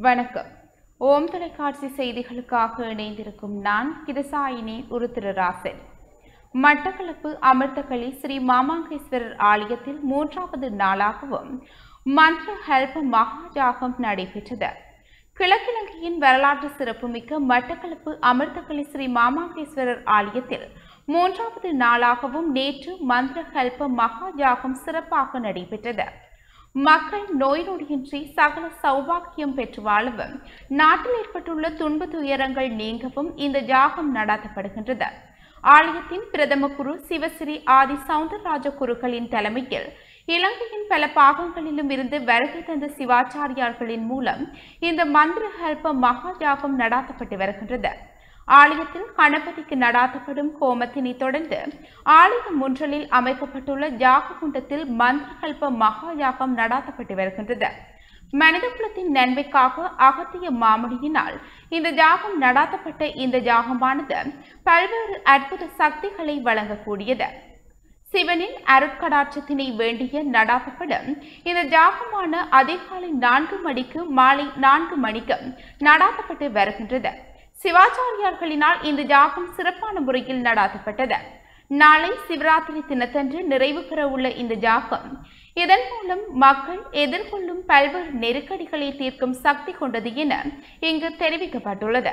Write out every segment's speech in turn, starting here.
வணக்கம் ஓம் தொலைக்காட்சி செய்திகளுக்காக இணைந்திருக்கும் நான் கிருசாயினி உருத்திரராசன் மட்டக்களப்பு அமிர்தகளி ஸ்ரீ மாமாங்கேஸ்வரர் ஆலயத்தில் மூன்றாவது நாளாகவும் மந்திர ஹெல்ப் மகாஜாகம் நடைபெற்றது கிழக்கிழங்கையின் வரலாற்று சிறப்புமிக்க மட்டக்களப்பு அமிர்தகளி ஸ்ரீ மாமாங்கேஸ்வரர் ஆலயத்தில் மூன்றாவது நாளாகவும் நேற்று மந்திர ஹெல்ப மகாஜாகம் சிறப்பாக நடைபெற்றது மக்கள் நோய் நொடியின்றி சகல சௌபாக்கியம் பெற்று வாழவும் நாட்டில் ஏற்பட்டுள்ள துன்ப துயரங்கள் நீங்கவும் இந்த ஜாகம் நடாத்தப்படுகின்றது ஆலயத்தின் பிரதம குரு சிவஸ்ரீ ஆதி சவுந்தரராஜ குருக்களின் தலைமையில் இலங்கையின் பல பாகங்களிலும் இருந்து வருகை தந்த சிவாச்சாரியார்களின் மூலம் இந்த மந்திர ஹெல்ப மகாஜாகம் நடாத்தப்பட்டு வருகின்றது ஆலயத்தில் கணபதிக்கு நடாத்தப்படும் ஹோமத்தினை தொடர்ந்து ஆலய முன்றலில் அமைக்கப்பட்டுள்ள யாக குண்டத்தில் மந்திரகல்ப மகா யாகம் நடாத்தப்பட்டு வருகின்றது மனிதகுலத்தின் நன்மைக்காக அகத்திய மாமணியினால் இந்த ஜாகம் நடாத்தப்பட்ட இந்த ஜாகமானது பல்வேறு அற்புத சக்திகளை வழங்கக்கூடியது சிவனின் அருட்கடாட்சத்தினை வேண்டிய நடாத்தப்படும் இந்த ஜாகமான அதிகாலை நான்கு மணிக்கு மாலை நான்கு மணிக்கு நடாத்தப்பட்டு வருகின்றது சிவாச்சாரியார்களினால் இந்த ஜாகம் சிறப்பான முறையில் நடாத்தப்பட்டது நாளை சிவராத்திரி தினத்தன்று நிறைவு பெற உள்ள இந்த ஜாகம் இதன் மூலம் மக்கள் எதிர்கொள்ளும் பல்வேறு நெருக்கடிகளை தீர்க்கும் சக்தி கொண்டது என இங்கு தெரிவிக்கப்பட்டுள்ளது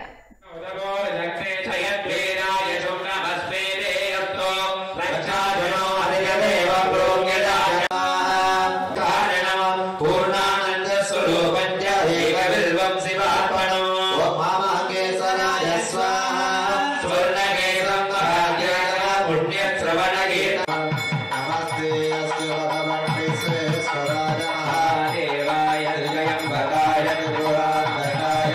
பூர்ணானந்த ஸ்வரூபஞ்ச ஏகவில்வம் சிவார்ப்பணோ மாமாங்கேஸ்வராய ஸ்வாஹா ஸ்வர்ணகேதம் மகாஜன புண்ணிய சிரவணகீத நமஸ்தே அஸ்து பகவன் விஸ்வேஸ்வராய தேவாய திரியம்பகாய மகாதேவாய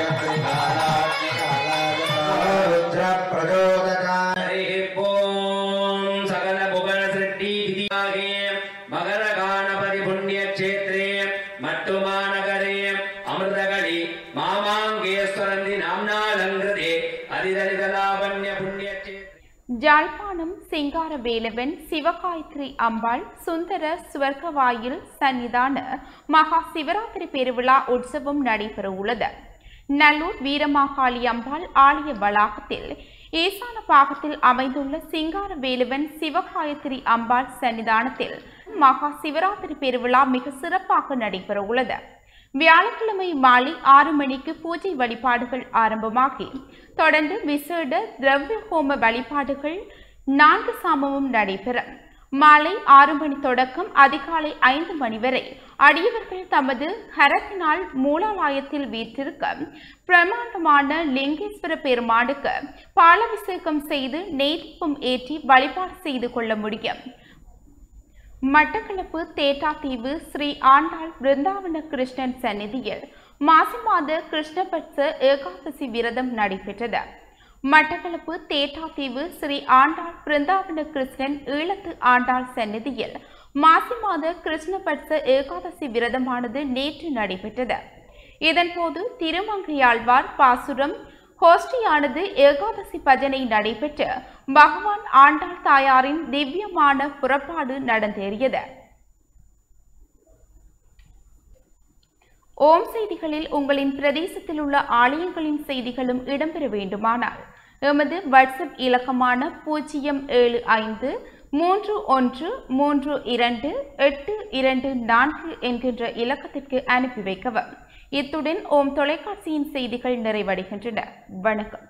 ருத்ர பிரஜோதகாய ஹரிः ஓம் சகல புகழ சிருஷ்டி விதியாகே மகர காணபதி புண்ணிய கஷேத்ரே மட்டுமாநகரே அமிர்தகளி மாமாங்கேஸ்வரந்தி நாம்னாலங்கிருதே அதிதலிதலாவண்ய புண்ணிய கஷேத்ரே ஜாழ்ப்பாணம் சிங்கார வேலவன் சிவகாயத்ரி அம்பாள் சுந்தர சுவர்க்கவாயில் சன்னிதான மகா சிவராத்திரி பெருவிழா உற்சவம் நடைபெற உள்ளது நல்லூர் வீரமாகாளி அம்பாள் ஆலய வளாகத்தில் ஈசான பாகத்தில் அமைந்துள்ள சிங்கார வேலுவன் சிவகாயத்ரி அம்பாள் சன்னிதானத்தில் மகா சிவராத்திரி பெருவிழா மிக சிறப்பாக நடைபெற உள்ளது வியாழக்கிழமை மாலை ஆறு மணிக்கு பூஜை வழிபாடுகள் ஆரம்பமாகி தொடர்ந்து விசேட திரவிய ஹோம வழிபாடுகள் நான்கு சாமமும் நடைபெறும் மாலை ஆறு மணி தொடக்கம் அதிகாலை ஐந்து மணி வரை அடியவர்கள் தமது ஹரத்தினால் மூலாலயத்தில் வீற்றிருக்க பிரமாண்டமான லிங்கேஸ்வர பெருமானுக்கு பாலாபிஷேகம் செய்து நெய்தீபம் ஏற்றி வழிபாடு செய்து கொள்ள முடியும் மட்டக்களப்பு தேட்டாத்தீவு ஸ்ரீ ஆண்டாள் பிருந்தாவன கிருஷ்ணன் சந்நிதியில் மாசி மாத கிருஷ்ணபட்ச ஏகாதசி விரதம் நடைபெற்றது மட்டக்களப்பு தேட்டாத்தீவு ஸ்ரீ ஆண்டாள் பிருந்தாவன கிருஷ்ணன் ஈழத்து ஆண்டாள் சந்நிதியில் மாசி மாத கிருஷ்ணபட்ச ஏகாதசி விரதமானது நேற்று நடைபெற்றது இதன்போது திருமங்கையாழ்வார் பாசுரம் கோஷ்டியானது ஏகாதசி பஜனை நடைபெற்று பகவான் ஆண்டாள் தாயாரின் திவ்யமான புறப்பாடு நடந்தேறியது ஓம் செய்திகளில் உங்களின் பிரதேசத்தில் உள்ள ஆலயங்களின் செய்திகளும் இடம்பெற வேண்டுமானால் எமது வாட்ஸ்அப் இலக்கமான பூஜ்ஜியம் ஏழு ஐந்து மூன்று ஒன்று மூன்று இரண்டு எட்டு இரண்டு நான்கு என்கின்ற இலக்கத்திற்கு அனுப்பி வைக்கவும் இத்துடன் ஓம் தொலைக்காட்சியின் செய்திகள் நிறைவடைகின்றன வணக்கம்